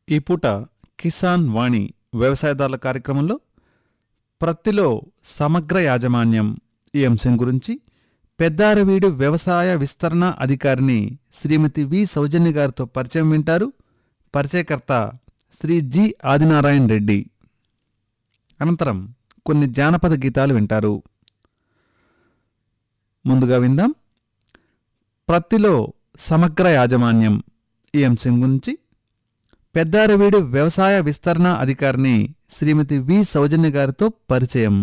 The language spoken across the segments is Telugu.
ఈ పూట కిసాన్ వాణి వ్యవసాయదారుల కార్యక్రమంలో ప్రత్తిలో సమగ్ర యాజమాన్యం ఈ అంశం గురించి పెద్దారవీడు వ్యవసాయ విస్తరణ అధికారిని శ్రీమతి వి సౌజన్య గారితో పరిచయం వింటారు పరిచయకర్త శ్రీ జి ఆదినారాయణ రెడ్డి అనంతరం కొన్ని జానపద గీతాలు వింటారు ముందుగా విందాం ప్రత్తిలో సమగ్ర యాజమాన్యం ఈ అంశం గురించి పెద్దారవీడు వ్యవసాయ విస్తరణ అధికారిని శ్రీమతి వి సౌజన్య గారితో పరిచయం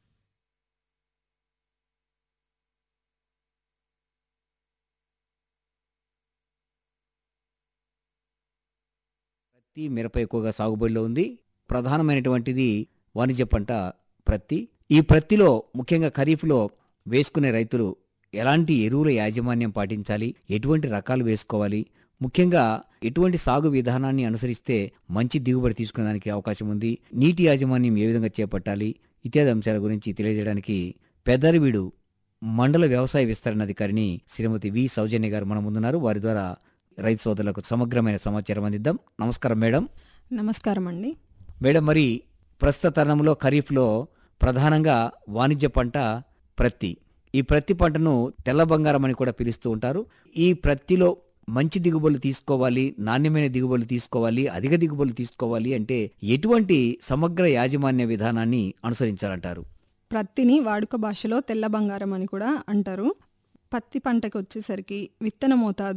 ప్రత్తి మిరప ఎక్కువగా సాగుబడిలో ఉంది ప్రధానమైనటువంటిది వాణిజ్య పంట ప్రత్తి ఈ ప్రత్తిలో ముఖ్యంగా ఖరీఫ్లో వేసుకునే రైతులు ఎలాంటి ఎరువుల యాజమాన్యం పాటించాలి ఎటువంటి రకాలు వేసుకోవాలి ముఖ్యంగా ఎటువంటి సాగు విధానాన్ని అనుసరిస్తే మంచి దిగుబడి తీసుకునేదానికి అవకాశం ఉంది నీటి యాజమాన్యం ఏ విధంగా చేపట్టాలి ఇత్యాది అంశాల గురించి తెలియజేయడానికి పెద్దరివీడు మండల వ్యవసాయ విస్తరణ అధికారిని శ్రీమతి వి సౌజన్య గారు మన ముందున్నారు వారి ద్వారా రైతు సోదరులకు సమగ్రమైన సమాచారం అందిద్దాం నమస్కారం మేడం నమస్కారం అండి మేడం మరి ప్రస్తుత తరుణంలో ఖరీఫ్లో ప్రధానంగా వాణిజ్య పంట ప్రత్తి ఈ ప్రత్తి పంటను తెల్ల బంగారం అని కూడా పిలుస్తూ ఉంటారు ఈ ప్రత్తిలో మంచి దిగుబడులు తీసుకోవాలి నాణ్యమైన దిగుబడులు తీసుకోవాలి అధిక దిగుబడులు తీసుకోవాలి అంటే ఎటువంటి సమగ్ర యాజమాన్య విధానాన్ని అనుసరించాలంటారు ప్రత్తిని వాడుక భాషలో తెల్ల బంగారం అని కూడా అంటారు పత్తి పంటకి వచ్చేసరికి విత్తన మోతాదు